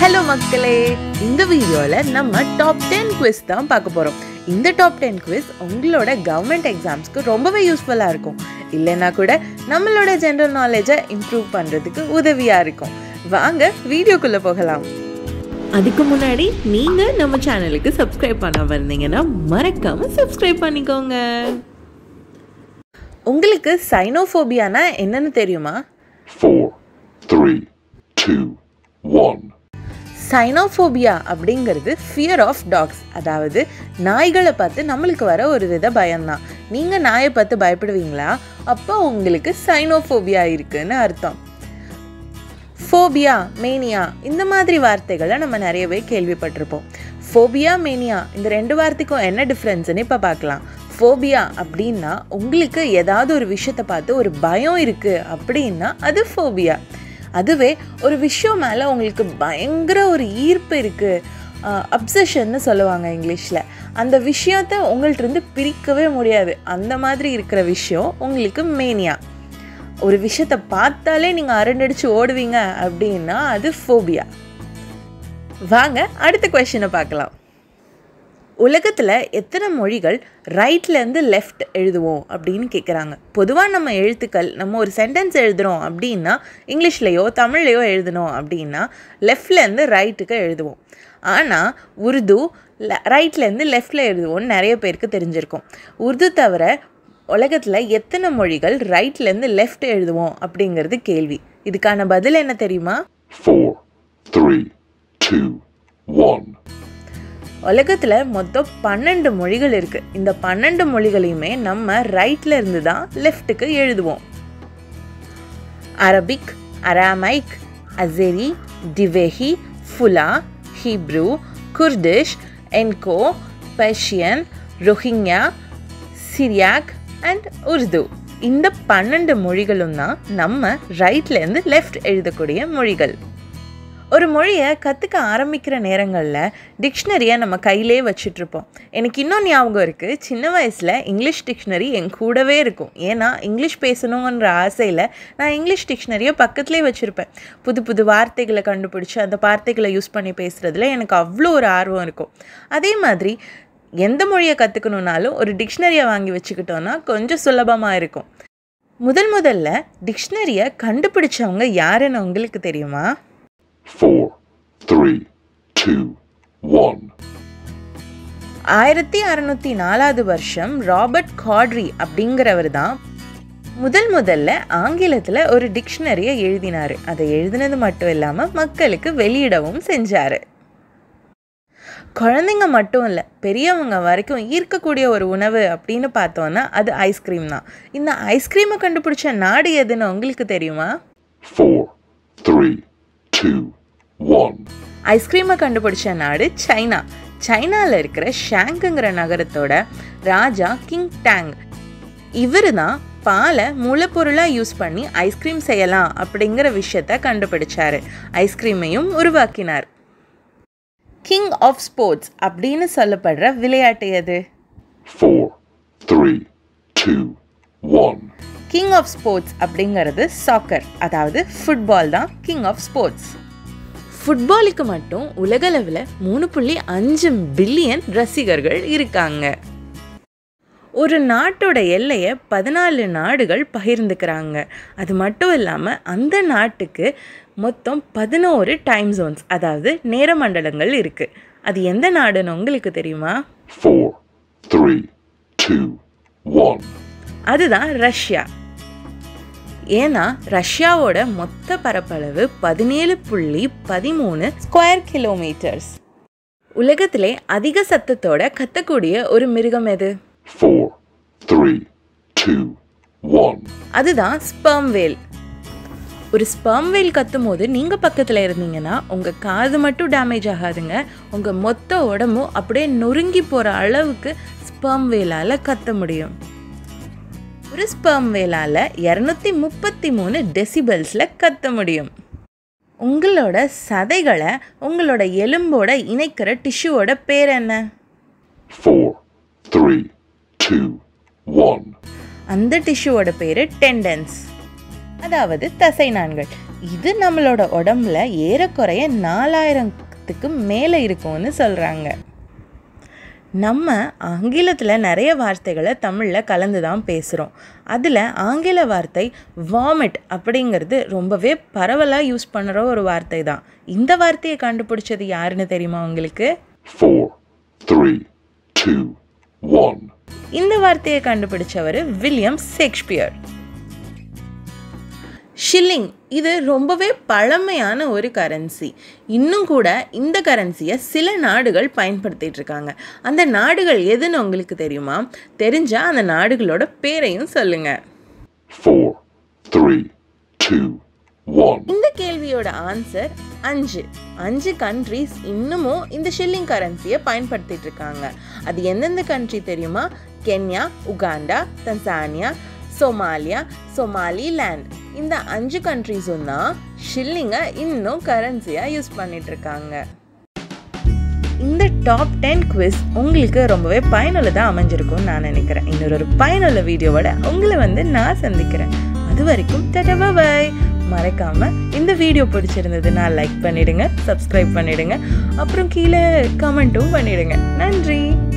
Hello மக்களே இந்த வீடியோவில் நம்ம டாப் டென் குவிஸ் தான் பார்க்க போகிறோம் இந்த டாப் டென் குவிஸ் உங்களோட கவர்மெண்ட் எக்ஸாம்ஸ்க்கு ரொம்பவே யூஸ்ஃபுல்லாக இருக்கும் இல்லைன்னா கூட நம்மளோட ஜென்ரல் நாலேஜை இம்ப்ரூவ் பண்ணுறதுக்கு உதவியாக இருக்கும் வாங்க வீடியோக்குள்ளே போகலாம் அதுக்கு முன்னாடி நீங்கள் நம்ம சேனலுக்கு சப்ஸ்கிரைப் பண்ணாமல் இருந்தீங்கன்னா மறக்காமல் சப்ஸ்கிரைப் பண்ணிக்கோங்க உங்களுக்கு சைனோஃபோபியானா என்னன்னு தெரியுமா four, three, two, one. Cynophobia அப்படிங்கிறது ஃபியர் ஆஃப் டாக்ஸ் அதாவது நாய்களை பார்த்து நம்மளுக்கு வர ஒரு வித பயம்தான் நீங்கள் நாயை பார்த்து பயப்படுவீங்களா அப்போ உங்களுக்கு சைனோஃபோபியா இருக்குன்னு அர்த்தம் ஃபோபியா மேனியா இந்த மாதிரி வார்த்தைகளை நம்ம நிறையவே கேள்விப்பட்டிருப்போம் ஃபோபியா மேனியா இந்த ரெண்டு வார்த்தைக்கும் என்ன டிஃப்ரென்ஸ்னு இப்போ பார்க்கலாம் ஃபோபியா அப்படின்னா உங்களுக்கு ஏதாவது ஒரு விஷயத்தை பார்த்து ஒரு பயம் இருக்குது அப்படின்னா அது ஃபோபியா அதுவே ஒரு விஷயம் மேலே உங்களுக்கு பயங்கர ஒரு ஈர்ப்பு இருக்குது அப்சஷன்னு சொல்லுவாங்க இங்கிலீஷில் அந்த விஷயத்த உங்கள்ட்ட இருந்து பிரிக்கவே முடியாது அந்த மாதிரி இருக்கிற விஷயம் உங்களுக்கு மேனியா ஒரு விஷயத்தை பார்த்தாலே நீங்கள் அரண்டடிச்சு ஓடுவீங்க அப்படின்னா அது ஃபோபியா வாங்க அடுத்த கொஷினை பார்க்கலாம் உலகத்தில் எத்தனை மொழிகள் ரைட்லேருந்து லெஃப்ட் எழுதுவோம் அப்படின்னு கேட்குறாங்க பொதுவாக நம்ம எழுத்துக்கள் நம்ம ஒரு சென்டென்ஸ் எழுதுகிறோம் அப்படின்னா இங்கிலீஷ்லேயோ தமிழ்லையோ எழுதணும் அப்படின்னா லெஃப்ட்லேருந்து ரைட்டுக்கு எழுதுவோம் ஆனால் உருது ரைட்லேருந்து லெஃப்டில் எழுதுவோம்னு நிறைய பேருக்கு தெரிஞ்சிருக்கும் உருது தவிர உலகத்தில் எத்தனை மொழிகள் ரைட்லேருந்து லெஃப்ட் எழுதுவோம் அப்படிங்கிறது கேள்வி இதுக்கான பதில் என்ன தெரியுமா Four, three, two, one. உலகத்தில் மொத்தம் பன்னெண்டு மொழிகள் இருக்குது இந்த பன்னெண்டு மொழிகளையுமே நம்ம ரைட்ல இருந்து தான் லெஃப்ட்டுக்கு எழுதுவோம் Arabic Aramaic Azeri Dhivehi Fula Hebrew Kurdish N'Ko Persian Rohingya Syriac and Urdu இந்த பன்னெண்டு மொழிகளும் தான் நம்ம ரைட்லேருந்து லெஃப்ட் எழுதக்கூடிய மொழிகள் ஒரு மொழியை கற்றுக்க ஆரம்பிக்கிற நேரங்களில் டிக்ஷனரியை நம்ம கையிலே வச்சிட்ருப்போம் எனக்கு இன்னும் ஞாபகம் இருக்குது சின்ன வயசில் இங்கிலீஷ் டிக்ஷனரி என் கூடவே இருக்கும் ஏன்னா இங்கிலீஷ் பேசணுங்கிற ஆசையில் நான் இங்கிலீஷ் டிக்ஷனரியை பக்கத்துலேயே வச்சுருப்பேன் புது புது வார்த்தைகளை கண்டுபிடிச்சி அந்த வார்த்தைகளை யூஸ் பண்ணி பேசுகிறதுல எனக்கு அவ்வளோ ஒரு ஆர்வம் இருக்கும் அதே மாதிரி எந்த மொழியை கற்றுக்கணுன்னாலும் ஒரு டிக்ஷனரியை வாங்கி வச்சுக்கிட்டோன்னா கொஞ்சம் சுலபமாக இருக்கும் முதல் முதல்ல டிக்ஷனரியை கண்டுபிடிச்சவங்க யாருன்னு உங்களுக்கு தெரியுமா Four, three, two, one. ஆயிரத்தி அறநூற்றி நாலாவது வருஷம் ராபர்ட் காட்ரி அப்படிங்கிறவர் தான் முதல் முதல்ல ஆங்கிலத்தில் ஒரு டிக்ஷனரியை எழுதினார் அதை எழுதினது மட்டும் இல்லாமல் மக்களுக்கு வெளியிடவும் செஞ்சார் குழந்தைங்க மட்டும் இல்லை பெரியவங்க வரைக்கும் ஈர்க்கக்கூடிய ஒரு உணவு அப்படின்னு பார்த்தோன்னா அது ஐஸ்கிரீம் தான் இந்த ஐஸ்கிரீமை கண்டுபிடிச்ச நாடு எதுன்னு உங்களுக்கு தெரியுமா Four, three, two, one. ஐஸ்கிரீமை கண்டுபிடிச்ச நாடு சைனா சைனாவில் இருக்கிற ஷாங்குங்கிற நகரத்தோட ராஜா கிங் டேங் இவர் தான் பாலை மூலப்பொருளாக யூஸ் பண்ணி ஐஸ்கிரீம் செய்யலாம் அப்படிங்கிற விஷயத்த கண்டுபிடிச்சாரு ஐஸ்கிரீமையும் உருவாக்கினார் கிங் ஆஃப் ஸ்போர்ட்ஸ் அப்படின்னு சொல்லப்படுற விளையாட்டு எது Four, three, two, one. King of sports அப்படிங்கிறது சாக்கர் அதாவது ஃபுட்பால் தான் கிங் ஆஃப் ஸ்போர்ட்ஸ் ஃபுட்பாலுக்கு மட்டும் உலகளவில் மூணு புள்ளி அஞ்சு பில்லியன் ரசிகர்கள் இருக்காங்க ஒரு நாட்டோட எல்லையை பதினாலு நாடுகள் பகிர்ந்துக்கிறாங்க அது மட்டும் இல்லாமல் அந்த நாட்டுக்கு மொத்தம் பதினோரு டைம் ஜோன்ஸ் அதாவது நேர மண்டலங்கள் இருக்குது அது எந்த நாடுன்னு உங்களுக்கு தெரியுமா Four, three, two, one. அதுதான் ரஷ்யா ஏன்னா ரஷ்யாவோட மொத்த பரப்பளவு பதினேழு புள்ளி பதிமூணு ஸ்கொயர் கிலோமீட்டர்ஸ் உலகத்திலே அதிக சத்தத்தோட கத்தக்கூடிய ஒரு மிருகம் எது Four, three, two, one. அதுதான் ஸ்பெர்ம் வேல் ஒரு ஸ்பெர்ம் வேல் கத்தும் போது நீங்கள் பக்கத்தில் இருந்தீங்கன்னா உங்கள் காது மட்டும் டேமேஜ் ஆகாதுங்க உங்கள் மொத்த உடம்பும் அப்படியே நொறுங்கி போகிற அளவுக்கு ஸ்பெர்ம் வேலால் கத்த முடியும் ஒரு ஸ்பெர்ம் வேலால் இரநூத்தி முப்பத்தி மூணு டெசிபல்ஸில் கத்த முடியும் உங்களோட சதைகளை உங்களோட எலும்போட இணைக்கிற டிஷ்யூவோட பேர் என்ன Four, three, two, one. அந்த டிஷ்யூவோட பேர் டெண்டன்ஸ் அதாவது தசை நான்கள் இது நம்மளோட உடம்புல ஏறக்குறைய நாலாயிரத்துக்கு மேலே இருக்கும்னு சொல்கிறாங்க நம்ம ஆங்கிலத்தில் நிறைய வார்த்தைகளை தமிழில் கலந்து தான் பேசுகிறோம் அதில் ஆங்கில வார்த்தை வாமிட் அப்படிங்கிறது ரொம்பவே பரவலாக யூஸ் பண்ணுற ஒரு வார்த்தை தான் இந்த வார்த்தையை கண்டுபிடிச்சது யாருன்னு தெரியுமா உங்களுக்கு four, three, two, one. இந்த வார்த்தையை கண்டுபிடிச்சவர் வில்லியம் ஷேக்ஸ்பியர் ஷில்லிங் இது ரொம்பவே பழமையான ஒரு கரன்சி இன்னும் கூட இந்த கரன்சியை சில நாடுகள் பயன்படுத்திட்டு இருக்காங்க அந்த நாடுகள் எதுன்னு உங்களுக்கு தெரியுமா தெரிஞ்சா அந்த நாடுகளோட பேரையும் சொல்லுங்க Four, three, two, one. இந்த கேள்வியோட ஆன்சர் அஞ்சு அஞ்சு கண்ட்ரீஸ் இன்னமும் இந்த ஷில்லிங் கரன்சியை பயன்படுத்திட்டு இருக்காங்க அது எந்தெந்த கண்ட்ரி தெரியுமா Kenya Uganda Tanzania Somalia Somaliland இந்த அஞ்சு கண்ட்ரீஸும் தான் ஷில்லிங்கை இன்னும் கரன்சியாக யூஸ் பண்ணிட்டு இருக்காங்க இந்த டாப் டென் குவிஸ் உங்களுக்கு ரொம்பவே பயனுள்ளதாக அமைஞ்சிருக்கும்னு நான் நினைக்கிறேன் இன்னொரு ஒரு பயனுள்ள வீடியோவோட உங்களை வந்து நான் சந்திக்கிறேன் அது வரைக்கும் டட்டா பாய் மறக்காம இந்த வீடியோ பிடிச்சிருந்ததுன்னா லைக் பண்ணிடுங்க சப்ஸ்கிரைப் பண்ணிடுங்க அப்புறம் கீழே கமெண்ட்டும் பண்ணிடுங்க நன்றி